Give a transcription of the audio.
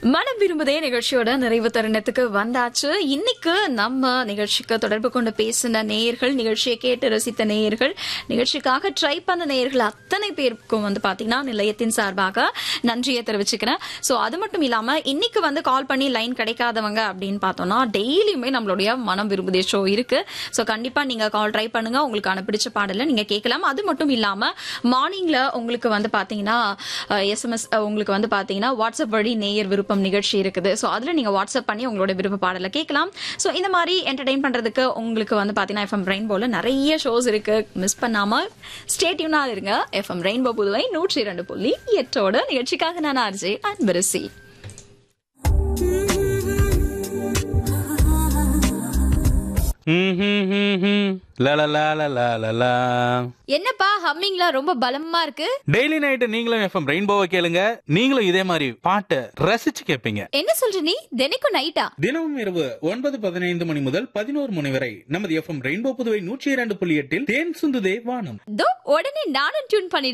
மனம் விரும்புதே நிகழ்ச்சியோட நிறைவு தருணத்துக்கு வந்தாச்சு இன்னைக்கு நம்ம நிகழ்ச்சிக்கு தொடர்பு கொண்டு பேசின நேயர்கள் நிகழ்ச்சியை கேட்டு ரசித்த நேயர்கள் நிகழ்ச்சிக்காக ட்ரை பண்ண நேயர்கள் அத்தனை பேருக்கும் வந்து பாத்தீங்கன்னா நிலையத்தின் சார்பாக நன்றியை தெரிவிச்சுக்கிறேன் சோ அது மட்டும் இல்லாம இன்னைக்கு வந்து கால் பண்ணி லைன் கிடைக்காதவங்க அப்படின்னு பார்த்தோம்னா டெய்லியுமே நம்மளுடைய மனம் விரும்புதே ஷோ இருக்கு சோ கண்டிப்பா நீங்க கால் ட்ரை பண்ணுங்க உங்களுக்கான பிடிச்ச பாடல நீங்க கேட்கலாம் அது மட்டும் இல்லாம மார்னிங்ல உங்களுக்கு வந்து பாத்தீங்கன்னா எஸ்எம்எஸ் உங்களுக்கு வந்து பாத்தீங்கன்னா வாட்ஸ்அப் வழி நேயர் விருப்பம் நிகழ்ச்சி இருக்குது ஸோ அதுல நீங்க வாட்ஸ்அப் பண்ணி உங்களோட விருப்ப பாடலை கேட்கலாம் ஸோ இந்த மாதிரி என்டர்டைன் பண்றதுக்கு உங்களுக்கு வந்து பாத்தீங்கன்னா எஃப்எம் ரெயின்போல நிறைய ஷோஸ் இருக்கு மிஸ் பண்ணாம ஸ்டேட்யூனா இருங்க எஃப்எம் ரெயின்போ புதுவை நூற்றி இரண்டு புள்ளி எட்டோட நிகழ்ச்சிக்காக நான் ஆர்ஜே அன்பரசி என்னப்பா ஹம்மிங்லாம் ரொம்ப பலமா இருக்கு டெய்லி நைட்டு நீங்களும் எஃப்எம் ரெயின்போவை கேளுங்க நீங்களும் இதே மாதிரி பாட்டை ரசிச்சு கேட்பீங்க என்ன சொல்ற நீ தினைக்கும் நைட்டா தினமும் இரவு ஒன்பது பதினைந்து மணி முதல் பதினோரு மணி வரை நமது எஃப்எம் ரெயின்போ புதுவை நூற்றி இரண்டு புள்ளி எட்டில் தேன் சுந்துதே வானம் தோ உடனே நானும் டியூன் பண்ணிடுறேன்